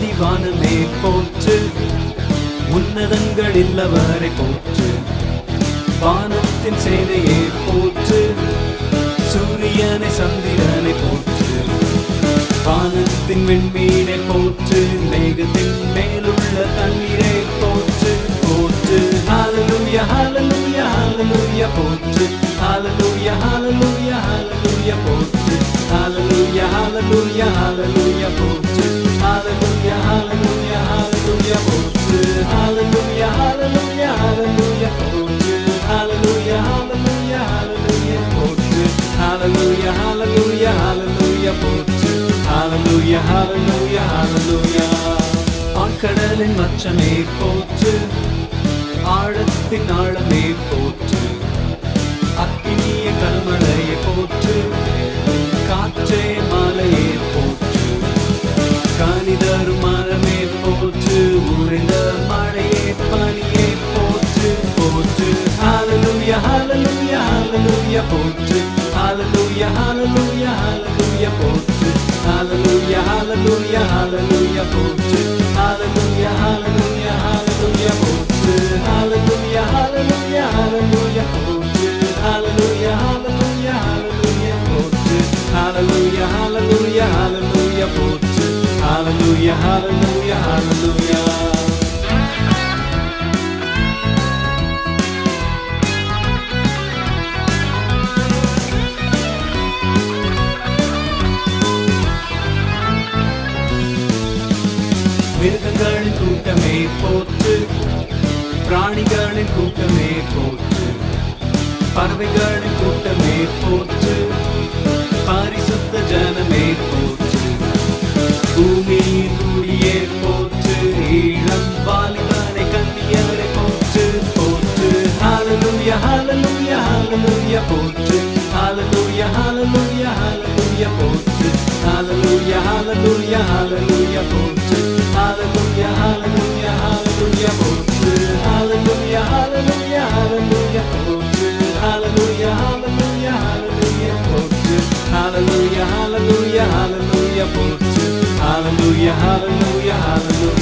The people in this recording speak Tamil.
அடிவானமே போற்று உன்னதங்கள் இல்லவரை போற்று வானத்தின் சேனையே போற்று சூரியனை சந்திரனை போற்று வானத்தின் விண்மீனை போற்று மேகத்தின் மேலுள்ள தண்ணீரை போற்று போற்று ஹalleluya ஹalleluya ஹalleluya போற்று ஹalleluya ஹalleluya ஹalleluya போற்று ஹalleluya ஹalleluya ஹalleluya போற்று ஹalleluya ஹalleluya ஹalleluya போற்று ஹalleluya ஹalleluya ஹalleluya போற்று ஹalleluya ஹalleluya ஹalleluya போற்று ஹalleluya ஹalleluya ஹalleluya போற்று ஹalleluya ஹalleluya ஹalleluya ஆழ்கடலின் மச்சமே போற்று ஆழத்தின் ஆழமே போற்று அக்கினிய கல்மலையை போற்று காற்றே மாலையே போற்று காணிதரும் மரமே போற்று உறைந்த மழையே பனியே போற்று போற்று ஹalleluya ஹalleluya ஹalleluya போற்று ஹalleluya ஹalleluya ஹalleluya போற்று ஹalleluya ஹalleluya ஹalleluya போற்று ஹalleluya ஹalleluya ஹalleluya போற்று ஹalleluya ஹalleluya ஹalleluya போற்று ஹalleluya ஹalleluya ஹalleluya போற்று ஹalleluya ஹalleluya ஹalleluya போற்று ஹalleluya ஹalleluya ஹalleluya மிருகங்களின் கூட்டமே போற்று பிராணிகளின் கூட்டமே போற்று பறவைகளின் கூட்டமே போற்று பரிசுத்த ஜனமே போற்று பூமியின் குடியே போற்று இளம் வாலிபனை கண்ணியரை போற்று போற்று ஹalleluya ஹalleluya ஹalleluya போற்று ஹalleluya ஹalleluya ஹalleluya போற்று ஹalleluya ஹalleluya ஹalleluya போற்று ஹalleluya ஹalleluya ஹalleluya போற்று ஹalleluya ஹalleluya ஹalleluya போற்று ஹalleluya ஹalleluya ஹalleluya போற்று ஹalleluya ஹalleluya ஹalleluya போற்று ஹalleluya ஹalleluya ஹalleluya